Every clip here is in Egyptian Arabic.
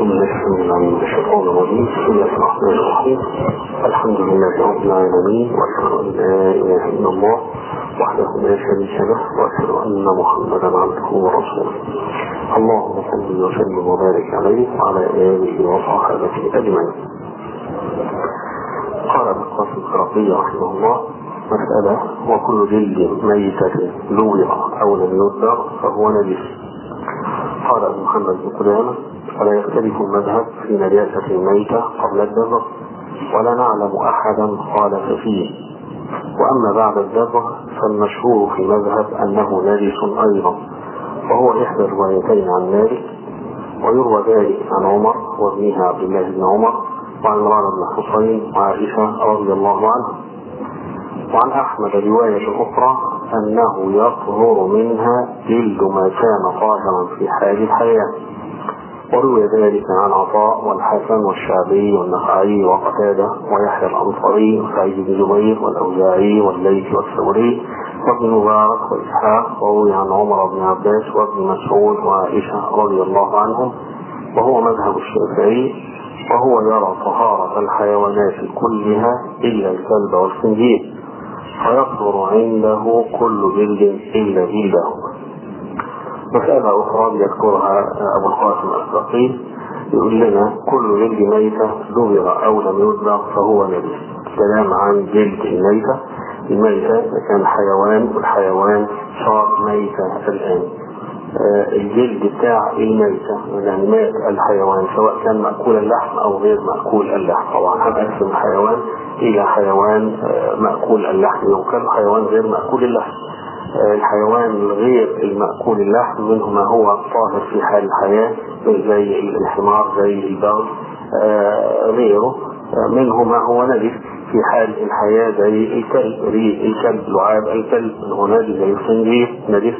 من الشيطان الرجيم بسم الله الرحمن الرحيم الحمد لله رب العالمين واشهد ان لا اله الا الله وحده لا شريك له واشهد ان محمدا عبده ورسوله اللهم صل وسلم وبارك عليه وعلى اله وصحبه اجمعين قال ابن القاسم الخرقي رحمه الله مسألة وكل جلد ميتة لوغ أو لم يدبر فهو نجس قال ابن محمد بن قدامة فلا يختلف المذهب في نجاسة الميتة قبل الدبر ولا نعلم أحدا خالف فيه وأما بعد الدبر فالمشهور في المذهب أنه نجس أيضا وهو إحدى الروايتين عن مالك ويروى ذلك عن عمر وابنها عبد الله بن عمر وعن عمران بن حسين وعائشة رضي الله عنهم وعن أحمد رواية أخرى أنه يطهر منها جلد ما كان طاهرا في حال الحياة وروي ذلك عن عطاء والحسن والشعبي والنخعي وقتادة ويحيى الأنصاري وسعيد بن جبير والأوزاعي والليث والثوري وابن مبارك وإسحاق وروي عن عمر بن عباس وابن مسعود وعائشة رضي الله عنهم وهو مذهب الشافعي وهو يرى طهارة الحيوانات كلها إلا الكلب والخنزير فيصدر عنده كل جلد إلا جلده مسألة أخرى يذكرها أبو القاسم الأسبقي يقول لنا كل جلد ميتة دبر أو لم يدبر فهو نجس كلام عن جلد الميتة الميتة كان حيوان والحيوان صار ميتة الآن آه الجلد بتاع الميتة يعني مات الحيوان سواء كان مأكول اللحم أو غير مأكول اللحم طبعا هنقسم الحيوان إلى حيوان آه مأكول اللحم يؤكل وحيوان غير مأكول اللحم آه الحيوان الغير المأكول اللحم منه ما هو طاهر في حال الحياة زي الحمار زي البغل غيره منه ما هو نجس في حال الحياة زي الكلب الكلب لعاب الكلب هو نجس زي الخنزير نجس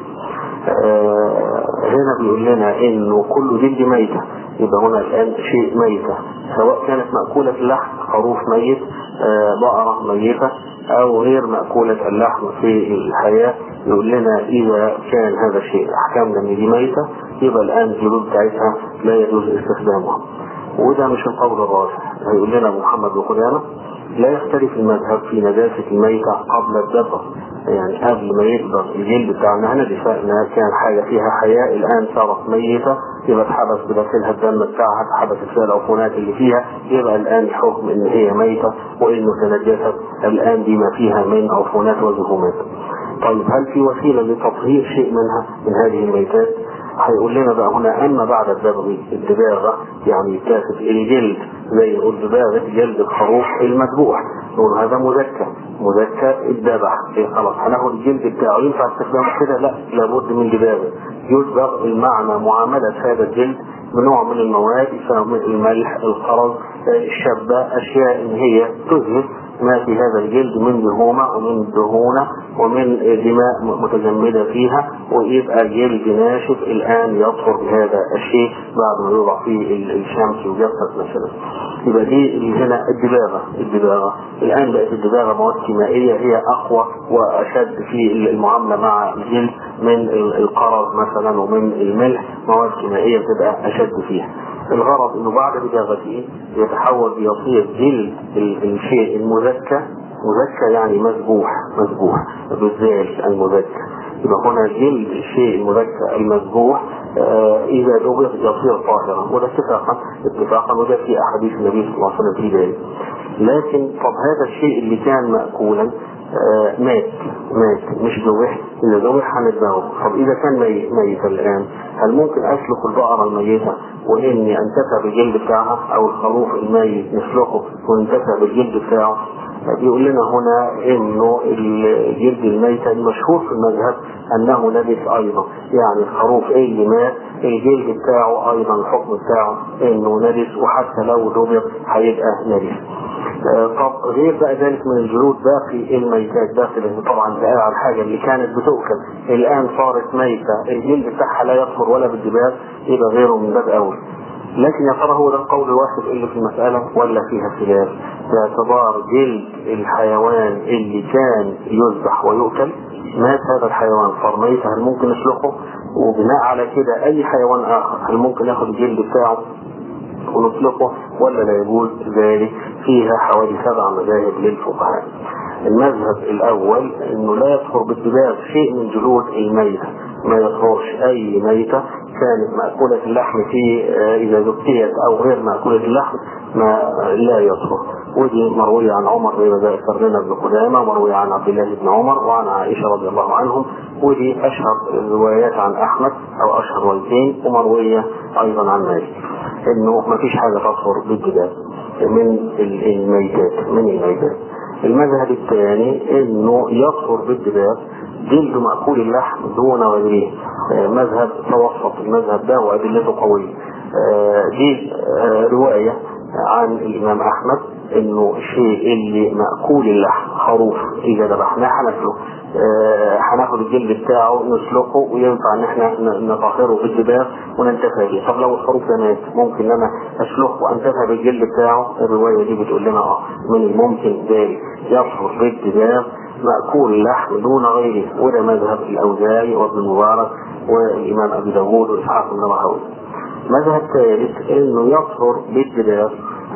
آه هنا بيقول لنا انه كل جلد ميتة يبقى هنا الان شيء ميتة سواء كانت مأكولة اللحم خروف ميت آه بقرة ميتة او غير مأكولة اللحم في الحياة يقول لنا اذا كان هذا الشيء احكامنا ان دي ميتة يبقى الان الجلود بتاعتها لا يجوز استخدامها وده مش القول الراجح هيقول لنا محمد بن قدامه لا يختلف المذهب في نجاسة الميتة قبل الدبر يعني قبل ما يكبر الجلد بتاعنا هنا دفاعنا كان حاجة فيها حياة الآن صارت ميتة يبقى اتحبس بداخلها الدم بتاعها اتحبست فيها العفونات اللي فيها يبقى الآن الحكم إن هي ميتة وإنه تنجست الآن بما فيها من عفونات وزهومات. طيب هل في وسيلة لتطهير شيء منها من هذه الميتات؟ هيقول لنا بقى هنا اما بعد الدبغ الدباغه يعني كاسب الجلد زي نقول دباغه جلد الخروف المذبوح نقول هذا مذكى مذكى الذبح إيه خلاص هناخد الجلد بتاعه ينفع استخدامه كده لا لابد من دباغه يدبغ المعنى معامله هذا الجلد بنوع من المواد يسمى الملح القرض الشبه اشياء ان هي تذهب ما في هذا الجلد من دهومة ومن دهونة ومن دماء متجمدة فيها ويبقى جلد ناشف الآن يطهر بهذا الشيء بعد ما يوضع فيه الشمس ويجفف مثلا يبقى دي اللي هنا الدباغة الدباغة الآن بقت الدباغة مواد كيميائية هي أقوى وأشد في المعاملة مع الجلد من القرض مثلا ومن الملح مواد كيميائية بتبقى أشد فيها الغرض انه بعد بداغته يتحول بيصير جلد الشيء المذكى مذكى يعني مذبوح مذبوح بالذال المذكى يبقى هنا جلد الشيء المذكى المذبوح آه اذا دبغ يصير طاهرا وده اتفاقا اتفاقا وده في احاديث النبي صلى الله عليه وسلم في ذلك لكن طب هذا الشيء اللي كان مأكولا آه مات مات مش ذبح إذا ذبح هنذبحه طب إذا كان ميت, ميت الآن هل ممكن أسلخ البقرة الميتة وإني أنتفع بالجلد بتاعها أو الخروف الميت نسلخه وانتفع بالجلد بتاعه بيقول لنا هنا انه الجلد الميتة المشهور في المذهب انه نجس ايضا يعني الخروف ايه اللي مات الجلد بتاعه ايضا الحكم بتاعه انه نجس وحتى لو دبر هيبقى نجس طب غير بقى ذلك من الجلود باقي الميتات باقي لان طبعا ده على الحاجه اللي كانت بتؤكل الان صارت ميته الجلد بتاعها لا يطهر ولا بالدباغ يبقى غيره من باب اول لكن يا ترى هو ده القول الواحد اللي في المسألة ولا فيها خلاف باعتبار جلد الحيوان اللي كان يذبح ويؤكل مات هذا الحيوان صار ميت هل ممكن نسلخه وبناء على كده اي حيوان اخر هل ممكن ياخد الجلد بتاعه ونطلقه ولا لا يجوز ذلك فيها حوالي سبع مذاهب للفقهاء المذهب الاول انه لا يطهر بالدباغ شيء من جلود الميتة ما يطهرش اي ميتة كانت مأكولة اللحم في اذا ذكيت او غير مأكولة اللحم ما لا يطهر ودي مروية عن عمر زي ما ذكر لنا ابن قدامة مروية عن عبد الله بن عمر وعن عائشة رضي الله عنهم ودي اشهر الروايات عن احمد او اشهر روايتين ومروية ايضا عن مالك انه ما فيش حاجة تطهر بالدباغ من الميتات من الميتات المذهب الثاني انه يطهر بالدباغ جلد مأكول اللحم دون غيره مذهب توسط المذهب ده وأدلته قوية دي رواية عن الإمام أحمد إنه الشيء اللي مأكول اللحم خروف إذا ذبحناه هناكله هناخد الجلد بتاعه نسلقه وينفع ان احنا نطهره بالدباغ وننتفع بيه طب لو الخروف ده مات ممكن ان انا اسلخه وانتفع بالجلد بتاعه الروايه دي بتقول لنا اه من الممكن ذلك يطهر بالدباغ مأكول اللحم دون غيره وده مذهب الأوزاعي وابن المبارك والإمام أبي داوود وإسحاق بن راهوي مذهب ثالث إنه يطهر بالدباغ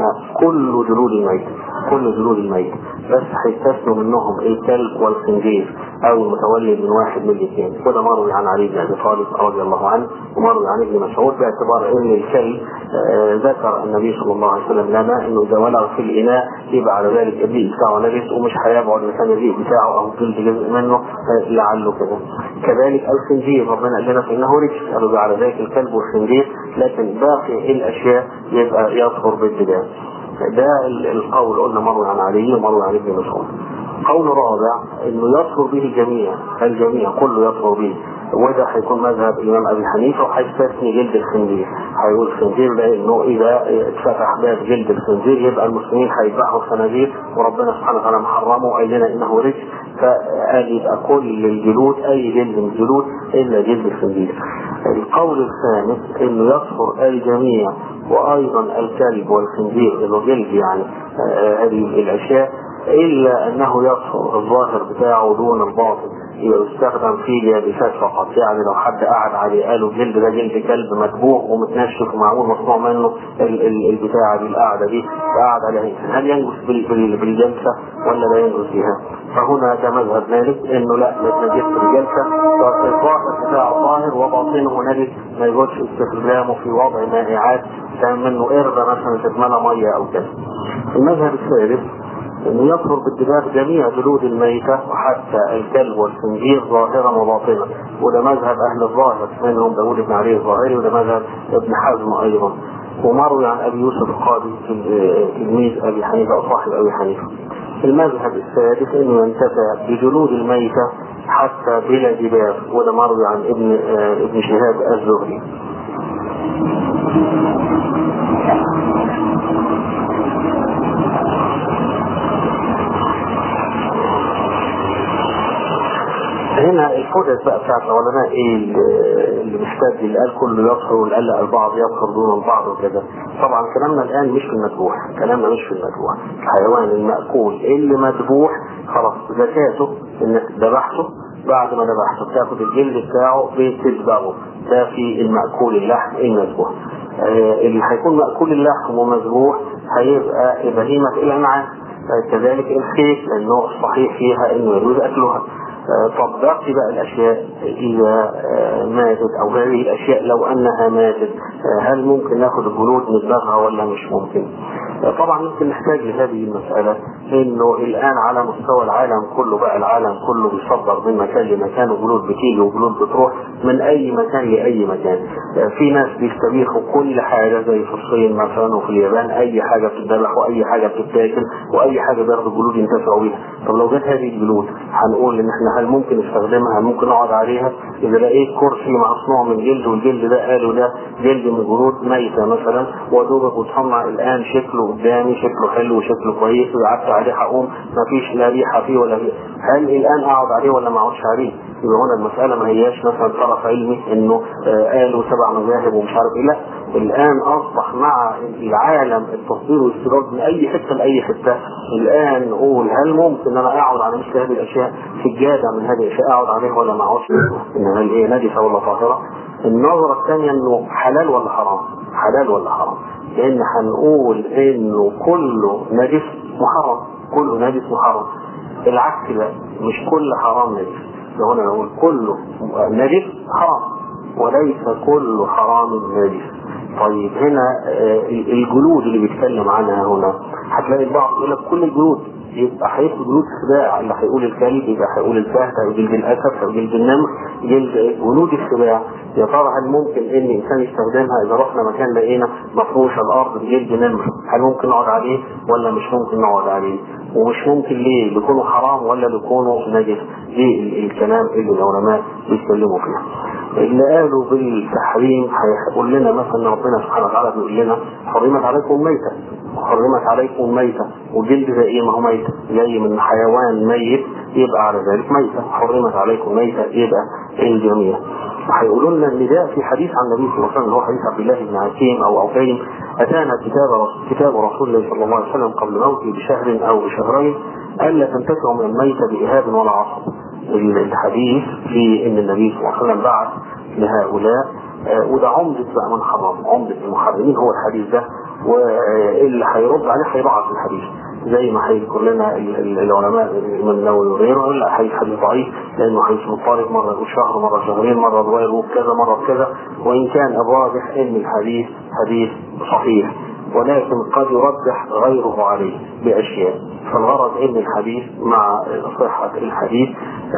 كل جلود الميت كل جلود الميت بس هيستثنوا منهم الكلب والخنزير او المتولد من واحد من الاثنين وده مروي عن علي بن ابي طالب رضي الله عنه ومروي عن ابن مسعود باعتبار ان الكلب آه ذكر النبي صلى الله عليه وسلم لنا انه اذا ولغ في الاناء يبقى على ذلك الريق بتاعه نجس ومش هيبعد مكان الريق بتاعه او جلد جزء منه آه لعله كده كذلك الخنزير ربنا قال لنا فانه رجس قالوا على ذلك الكلب والخنزير لكن باقي الاشياء يبقى يطهر بالدباغ ده القول قلنا مروي عن علي ومروي عن ابن مسعود قول رابع انه يطهر به الجميع الجميع كله يطهر به وده هيكون مذهب الامام ابي حنيفه وهيستثني جلد الخنزير هيقول الخنزير لانه اذا اتفتح باب جلد الخنزير يبقى المسلمين هيذبحوا الخنازير وربنا سبحانه وتعالى محرمه وقال لنا انه رجس فقال يبقى كل الجلود اي جلد من الجلود الا جلد الخنزير القول الخامس انه يطهر الجميع وايضا الكلب والخنزير اللي جلد يعني هذه الاشياء الا انه يطهر الظاهر بتاعه دون الباطن يستخدم في اليابسات فقط يعني لو حد قعد عليه قالوا الجلد ده جلد كلب مدبوغ ومتنشف ومعمول مصنوع منه البتاعه دي القعده دي قاعد عليها هل ينجس بالجلسه ولا لا ينجس بها؟ فهنا ده مذهب مالك انه لا ما يتنجس بالجلسه الظاهر بتاعه طاهر وباطنه نجس ما يجوزش استخدامه في وضع مائعات كان منه قربه مثلا تتملى ميه او كده. المذهب الثالث انه يطهر بالدماغ جميع جلود الميتة وحتى الكلب والخنزير ظاهرا وباطنا وده مذهب اهل الظاهر منهم داود بن علي الظاهري وده مذهب ابن حزم ايضا ومروي عن ابي يوسف القاضي تلميذ ابي حنيفه او صاحب ابي حنيفه المذهب السادس انه ينتفع بجلود الميتة حتى بلا دباغ وده مروي عن ابن ابن شهاب الزهري هنا الحجج بقى بتاعت العلماء ايه اللي محتاج اللي قال كله يطهر واللي قال لا البعض يطهر دون البعض وكذا طبعا كلامنا الان مش في المذبوح كلامنا مش في المذبوح الحيوان المأكول اللي مذبوح خلاص زكاته انك ذبحته بعد ما ذبحته بتاخد الجلد بتاعه بتدبغه ده في المأكول اللحم المذبوح آه اللي هيكون مأكول اللحم ومذبوح هيبقى بهيمة الأنعام آه كذلك الخيل لأنه الصحيح فيها إنه يجوز أكلها طب باقي بقى الاشياء اذا ماتت او هذه الاشياء لو انها ماتت هل ممكن ناخد الجلود نذبحها ولا مش ممكن؟ طبعا ممكن نحتاج لهذه المسألة انه الان على مستوى العالم كله بقى العالم كله بيصدر من مكان لمكان وجلود بتيجي وجلود بتروح من اي مكان لاي مكان في ناس بيستبيحوا كل حاجة زي في الصين مثلا وفي اليابان اي حاجة بتتذبح واي حاجة بتتاكل واي حاجة بياخدوا جلود ينتفعوا بيها طب لو جت هذه الجلود هنقول ان احنا هل ممكن نستخدمها هل ممكن نقعد عليها اذا لقيت كرسي مصنوع من جلد والجلد ده قالوا ده جلد من جلود ميتة مثلا ودوبك وتصنع الان شكله قدامي شكله حلو وشكله كويس وقعدت عليه هقوم مفيش لا ريحه فيه ولا فيه. هل الان اقعد عليه ولا ما اقعدش عليه؟ يبقى هنا المساله ما هياش مثلا طرف علمي انه آه قالوا سبع مذاهب ومش عارف ايه لا الان اصبح مع العالم التصدير والاستيراد من اي حته لاي حته الان نقول هل ممكن ان انا اقعد على مثل هذه الاشياء سجاده من هذه الاشياء اقعد عليها ولا ما اقعدش؟ ان هل ايه نجسه ولا طاهره؟ النظرة الثانية انه حلال ولا حرام حلال ولا حرام لان هنقول انه كله نجس محرم كله نجس محرم العكس بقى مش كل حرام نجس ده هنا نقول كله نجس حرام وليس كل حرام نجس طيب هنا آه، الجلود اللي بيتكلم عنها هنا هتلاقي البعض يقول لك كل الجلود يبقى هياخد جلود السباع اللي هيقول الكلب يبقى هيقول الفهد او جلد الاسد او جلد النمر جلد جلود السباع يا ترى هل ممكن ان الانسان يستخدمها اذا رحنا مكان لقينا مفروش الارض بجلد نمر هل ممكن نقعد عليه ولا مش ممكن نقعد عليه ومش ممكن ليه ليكونوا حرام ولا ليكونوا نجس دي ال- الكلام اللي العلماء بيتكلموا فيه اللي قالوا بالتحريم هيقول لنا مثلا ربنا سبحانه وتعالى بيقول لنا حرمت عليكم ميتة حرمت عليكم ميتة وجلد زي ايه ما هو ميتة جاي من حيوان ميت يبقى على ذلك ميتة حرمت عليكم ميتة يبقى الجميع وهيقولوا لنا ان ده في حديث عن النبي صلى الله عليه وسلم اللي هو حديث عبد الله بن حكيم او عكيم اتانا كتاب كتاب رسول الله صلى الله عليه وسلم قبل موته بشهر او بشهرين الا تنتفعوا من الميت باهاب ولا عصب الحديث في ان النبي صلى الله عليه وسلم بعث لهؤلاء آه، وده عمدة بقى من حرام عمدة المحرمين هو الحديث ده واللي هيرد عليه هيضعف الحديث زي ما هيذكر لنا ال- ال- العلماء من النووي وغيره يقول لا حديث حديث ضعيف لانه حديث مضطرب مره يقول شهر مره شهرين مره ضوائر بكذا مره بكذا وان كان الراجح ان الحديث حديث صحيح ولكن قد يرجح غيره عليه باشياء فالغرض ان الحديث مع صحه الحديث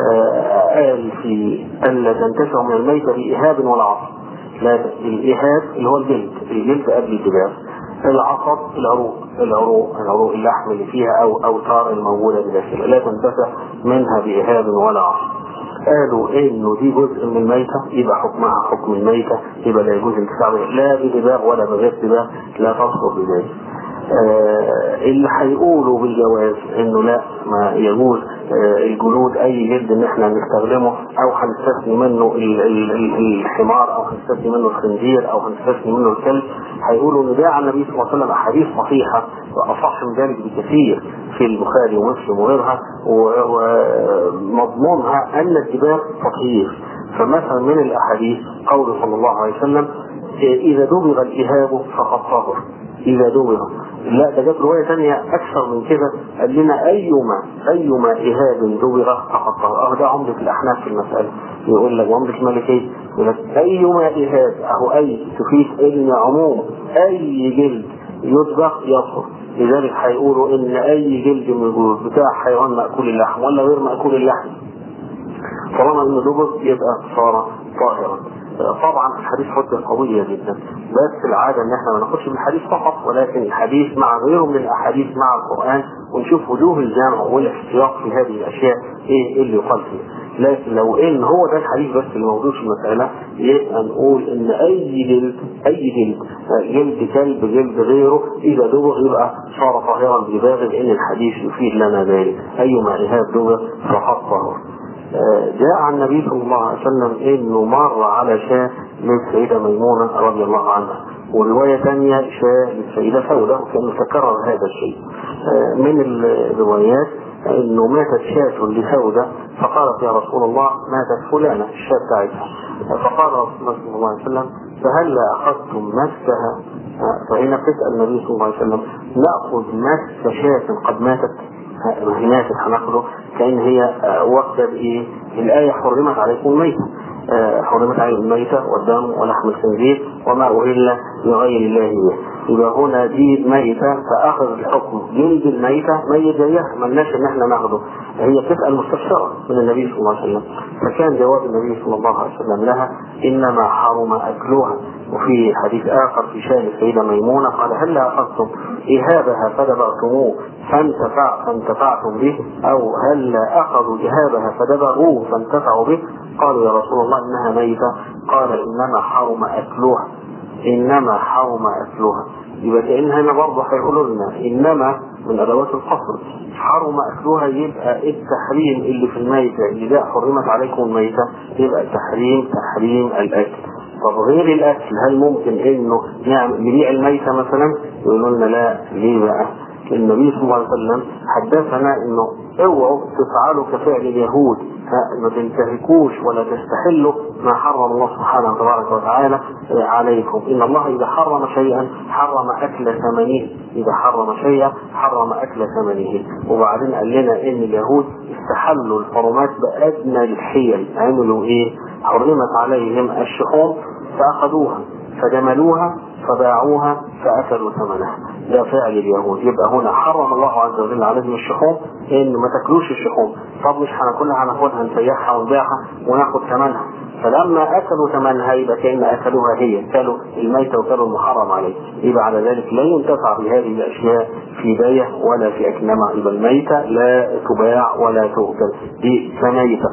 آه، قال في الا تنتفع من الميت باهاب ولا عصر لا الاهاب اللي هو الجلد الجلد قبل الدباغ العصب العروق العروق العروق اللحم اللي فيها او اوتار الموجوده بداخلها لا تنتفع منها باهاب ولا عصب قالوا انه دي جزء من الميتة يبقى حكمها حكم الميتة يبقى لا يجوز الانتفاع بها لا بدباغ ولا بغير دباغ لا تصدر بذلك آه اللي هيقولوا بالجواز انه لا ما يجوز آه الجلود اي جلد ان احنا نستخدمه او هنستثني منه ال- ال- ال- الحمار او هنستثني منه الخنزير او هنستثني منه الكلب هيقولوا ان ده عن النبي صلى الله عليه وسلم احاديث صحيحه واصح من ذلك بكثير في البخاري ومسلم وغيرها و- ومضمونها ان الدباغ تطهير فمثلا من الاحاديث قول صلى الله عليه وسلم اذا دبغ الاهاب فقد طهر اذا دبغ لا ده جاب روايه ثانيه اكثر من كده قال لنا ايما ايما اهاب دبغ فقد طهر اه ده عمده الاحناف في المساله يقول لك عمده المالكيه يقول لك ايما اهاب اهو اي تفيد ان عموم اي جلد يطبخ يطهر لذلك هيقولوا ان اي جلد من الجلود بتاع حيوان ماكول اللحم ولا غير ماكول اللحم طالما انه دبغ يبقى صار طاهرا طبعا الحديث حجه قويه جدا بس العاده ان احنا ما ناخدش بالحديث فقط ولكن الحديث مع غيره من الاحاديث مع القران ونشوف وجوه الجامع والاحتياط في هذه الاشياء ايه اللي يقال فيها لكن لو ان هو ده الحديث بس الموضوع في المساله يبقى نقول ان اي جلد اي جلد جلد كلب جلد غيره اذا دبغ يبقى صار طاهرا بدباغ لان الحديث يفيد لنا ذلك ايما اهاب دبغ فقد طهر جاء عن النبي صلى الله عليه وسلم انه مر على شاة للسيدة ميمونة رضي الله عنها ورواية ثانية شاة للسيدة سودة وكان تكرر هذا الشيء من الروايات انه ماتت شاة لسودة فقالت يا رسول الله ماتت فلانة الشاة بتاعتها فقال رسول الله صلى الله عليه وسلم فهل اخذتم مسها فهنا بتسأل النبي صلى الله عليه وسلم نأخذ مس شاة قد ماتت هناك هناخده كأن هي واخدة بإيه؟ الآية حرمت عليكم الميتة حرمت عليكم الميتة والدم ولحم الخنزير وما أهل لغير الله به يبقى هنا دي ميتة فأخذ الحكم جلد الميتة ميت زيها ملناش إن احنا ناخده هي بتسأل مستفسرة من النبي صلى الله عليه وسلم فكان جواب النبي صلى الله عليه وسلم لها إنما حرم أكلها وفي حديث آخر في شأن السيدة ميمونة قال هل أخذتم إهابها فدبرتموه فانتفع فانتفعتم به أو هل أخذوا إهابها فدبروه فانتفعوا به قالوا يا رسول الله إنها ميتة قال إنما حرم أكلها إنما حرم أكلها يبقى كأن هنا برضه هيقولوا لنا إنما من أدوات القصر حرم أكلها يبقى التحريم اللي في الميتة اللي ده حرمت عليكم الميتة يبقى تحريم تحريم الأكل طب غير الأكل هل ممكن إنه نعم نبيع الميتة مثلا يقولوا لنا لا ليه بقى النبي صلى الله عليه وسلم حدثنا انه اوعوا تفعلوا كفعل اليهود ما تنتهكوش ولا تستحلوا ما حرم الله سبحانه تبارك وتعالى عليكم ان الله اذا حرم شيئا حرم اكل ثمنه اذا حرم شيئا حرم اكل ثمنه وبعدين قال لنا ان اليهود استحلوا الحرمات بادنى الحيل عملوا ايه حرمت عليهم الشحوم فاخذوها فجملوها فباعوها فاكلوا ثمنها ده فعل اليهود يبقى هنا حرم الله عز وجل عليهم الشحوم ان ما تاكلوش الشحوم طب مش هناكلها هناخدها نسيحها ونبيعها وناخد ثمنها فلما اكلوا ثمنها يبقى كان اكلوها هي كلوا الميتة وكلوا المحرم عليه يبقى على ذلك لا ينتفع بهذه الاشياء في بيع ولا في اكنما يبقى الميتة لا تباع ولا تؤكل دي كميتة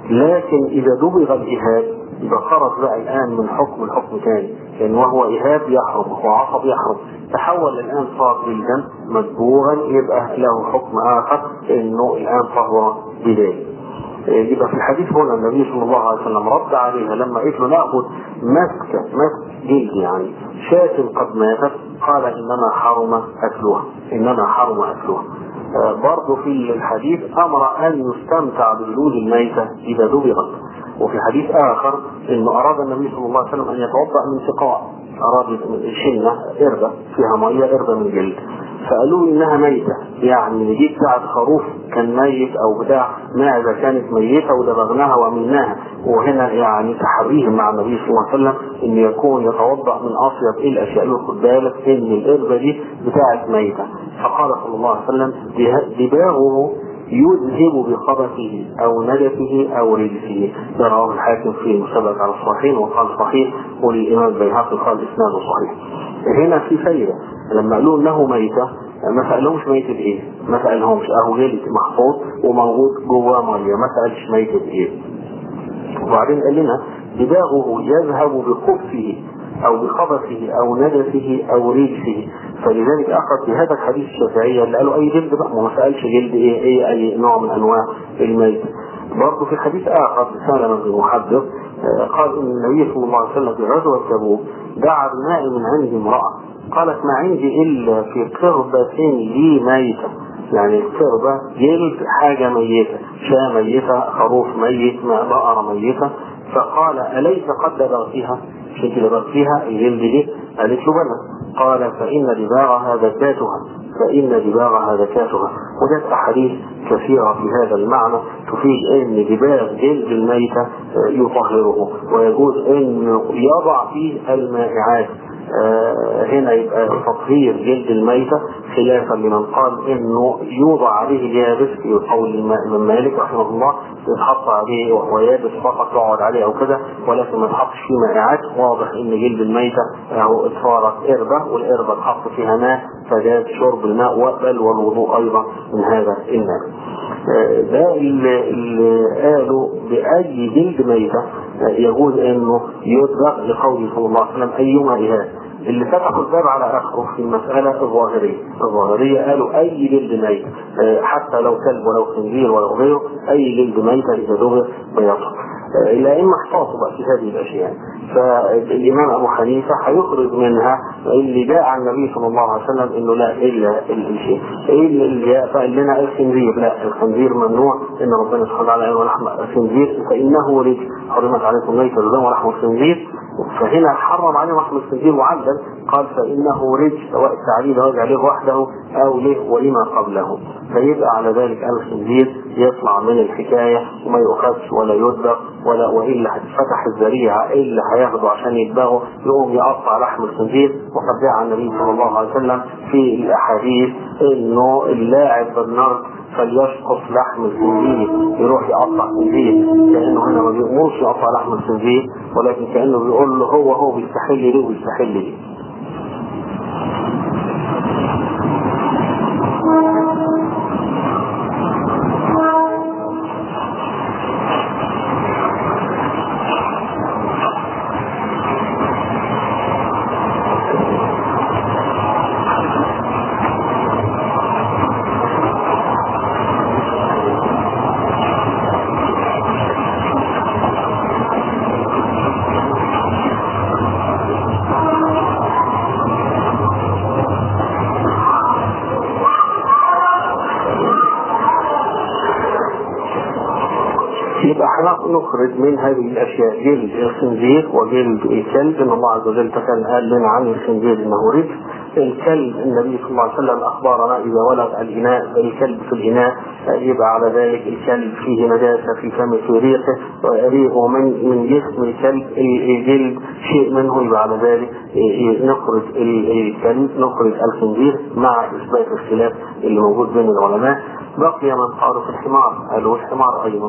لكن اذا دبغ الاهاب يبقى خرج بقى الان من حكم الحكم ثاني لان وهو اهاب يحرم وهو عصب يحرم تحول الان صار جلدا مدبوغا يبقى له حكم اخر انه الان فهو بدايه يبقى في الحديث هنا النبي صلى الله عليه وسلم رد عليها لما قلت له ناخذ مسكه مسك جلد يعني شاة قد ماتت قال انما حرم اكلها انما حرم اكلها برضه في الحديث امر ان يستمتع بجلود الميته اذا دبغت وفي حديث اخر انه اراد النبي صلى الله عليه وسلم ان يتوضا من سقاء اراد شنه قربه فيها ميه قربه من جلد فقالوا انها ميته يعني نجيب بتاعت خروف كان ميت او بتاع معزه كانت ميته ودبغناها ومناها وهنا يعني تحريهم مع النبي صلى الله عليه وسلم ان يكون يتوضا من اطيب الاشياء له خد بالك ان القربه دي بتاعت ميته فقال صلى الله عليه وسلم دباغه يذهب بخبثه او نجفه او رجسه ده رواه الحاكم في مسابقة على الصحيحين وقال صحيح وللامام البيهقي قال اسناده صحيح هنا في فايدة لما قالوا انه ميتة ما سألهمش ميتة ايه ما سألهمش اهو جلد محفوظ وموجود جواه مية ما سألش ميتة ايه وبعدين قال لنا دماغه يذهب بخبثه او بخبثه او نجسه او رجسه فلذلك اخذ في هذا الحديث الشافعيه اللي قالوا اي جلد بقى ما سالش جلد ايه ايه اي نوع من انواع الميت برضه في حديث اخر سالم بن محدث قال ان النبي صلى الله عليه وسلم في غزوه تبوك دعا بماء من عند امراه قالت ما عندي الا في قربة لي ميتة يعني القربة جلد حاجة ميتة شاة ميتة خروف ميت بقرة ميتة فقال أليس قد دبغتها مش انت دبغتيها الجلد دي قالت له بلى قال فإن دباغها ذكاتها فإن دباغها ذكاتها وجدت أحاديث كثيرة في هذا المعنى تفيد أن دباغ جلد الميتة يطهره ويجوز أن يضع فيه المائعات آه هنا يبقى تطهير جلد الميتة خلافا لمن قال انه يوضع عليه اليابس في قول الامام مالك رحمه الله يتحط عليه وهو يابس فقط يقعد عليه او كده ولكن ما يتحطش فيه مائعات واضح ان جلد الميتة اهو اتفارت قربة والقربة اتحط فيها ماء فجاز شرب الماء بل والوضوء ايضا من هذا الماء آه ده اللي, اللي قالوا بأي جلد ميتة يجوز انه يدرك لقوله صلى الله عليه وسلم ايما اهاب اللي فتحوا الباب على اخره في المساله الظاهريه، الظاهريه قالوا اي جلد ميت حتى لو كلب ولو خنزير ولو غيره اي جلد ميت اذا دبر بيطهر. الائمه احتاطوا بقى في هذه الاشياء فالامام ابو حنيفه هيخرج منها اللي جاء عن النبي صلى الله عليه وسلم انه لا الا الشيء ايه اللي جاء فقال لنا الخنزير لا الخنزير ممنوع ان ربنا سبحانه وتعالى قال ولحم الخنزير فانه رجس حرمت عليكم ميت الدم ولحم الخنزير فهنا حرم عليه لحم الخنزير وعدل قال فانه رجس سواء التعليل راجع له وحده او له ولما قبله فيبقى على ذلك الخنزير يطلع من الحكايه وما يؤخذش ولا يدبر ولا والا هتفتح الذريعه اللي هياخده عشان يدبغه يقوم يقطع لحم الخنزير وقد جاء عن النبي صلى الله عليه وسلم في الاحاديث انه اللاعب بالنار فليسقط لحم الخنزير يروح يقطع خنزير كانه هنا ما بيأمرش يقطع لحم الخنزير ولكن كانه بيقول له هو هو بيستحل ليه وبيستحل ليه يبقى نخرج من هذه الاشياء جلد الخنزير وجلد الكلب ان الله عز وجل تكلم قال لنا عن الخنزير انه رجس الكلب النبي صلى الله عليه وسلم اخبرنا اذا ولد الاناء الكلب في الاناء يبقى على ذلك الكلب فيه نجاسه في فم في ريقه ريقه من من جسم الكلب الجلد شيء منه يبقى على ذلك نخرج الكلب نخرج الخنزير مع اثبات الخلاف اللي موجود بين العلماء بقي من قالوا في الحمار قالوا الحمار ايضا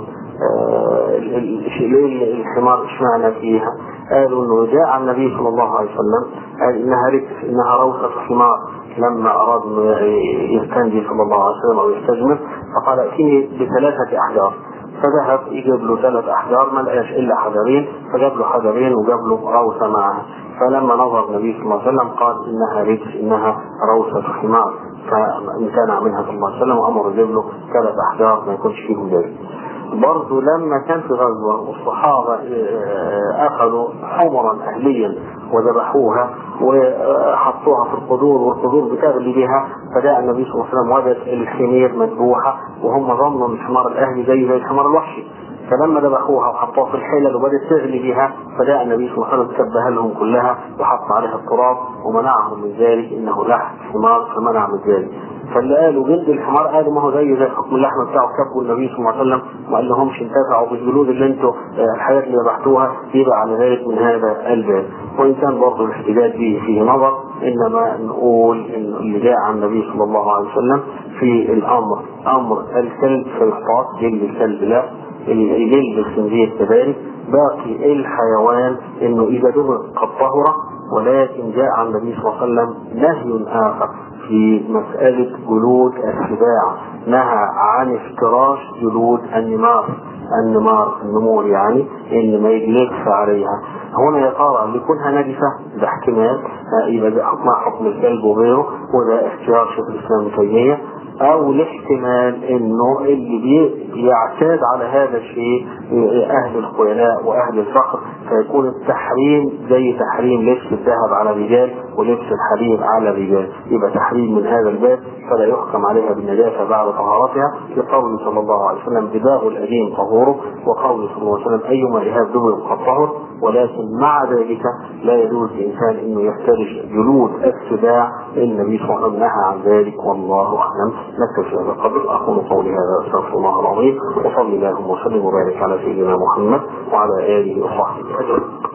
آه ليه الحمار اشمعنى فيها قالوا انه جاء عن النبي صلى الله عليه وسلم قال انها ركس انها روثة حمار لما اراد انه يستنجي صلى الله عليه وسلم او يستجمر فقال ائتني بثلاثة احجار فذهب يجيب له ثلاث احجار ما لقاش الا حجرين فجاب له حجرين وجاب له روثة معها فلما نظر النبي صلى الله عليه وسلم قال انها ركس انها روثة حمار فامتنع منها صلى الله عليه وسلم وامر يجيب له ثلاث احجار ما يكونش فيهم ذلك برضه لما كان في غزوة والصحابة أخذوا حمرا أهليا وذبحوها وحطوها في القدور والقدور بتغلي بها فجاء النبي صلى الله عليه وسلم وجد الحمير مذبوحة وهم ظنوا الحمار الأهلي زي زي الحمار الوحشي فلما ذبحوها وحطوها في الحلل وبدت تغلي بها فجاء النبي صلى الله عليه وسلم كبها لهم كلها وحط عليها التراب ومنعهم من ذلك انه لحم حمار فمنع من ذلك فاللي قالوا جلد الحمار قالوا ما هو زي زي حكم اللحم بتاعه كبوا النبي صلى الله عليه وسلم وما قال لهمش انتفعوا بالجلود اللي انتوا الحاجات اللي ذبحتوها يبقى على ذلك من هذا الباب وان كان برضه الاحتجاج به فيه نظر انما نقول ان اللي جاء عن النبي صلى الله عليه وسلم في الامر امر الكلب فيحتاط جلد الكلب لا جلد الخنزير كذلك باقي الحيوان انه اذا دمر قد طهر ولكن جاء عن النبي صلى الله عليه وسلم نهي اخر في مسألة جلود السباع نهى عن افتراش جلود النمار النمار النمور يعني اللي ما يجلسش عليها هنا يا ترى لكونها نجسة ده احتمال يبقى ده حكمها حكم الكلب وغيره وده اختيار شيخ الاسلام ابن تيمية او الاحتمال انه اللي بيعتاد على هذا الشيء اهل الخيلاء واهل الفقر فيكون التحريم زي تحريم لبس الذهب على الرجال ولبس الحرير على الرجال يبقى تحريم من هذا الباب فلا يحكم عليها بالنجاسه بعد طهارتها لقول صلى الله عليه وسلم دباغ الاديم طهوره وقول صلى الله عليه وسلم ايما اهاب دبر قد طهر ولكن مع ذلك لا يجوز للانسان انه يفترش جلود السباع النبي صلى الله عليه وسلم نهى عن ذلك والله اعلم نكتفي هذا القدر اقول قولي هذا استغفر الله العظيم وصلي اللهم وسلم وبارك على سيدنا محمد وعلى اله وصحبه اجمعين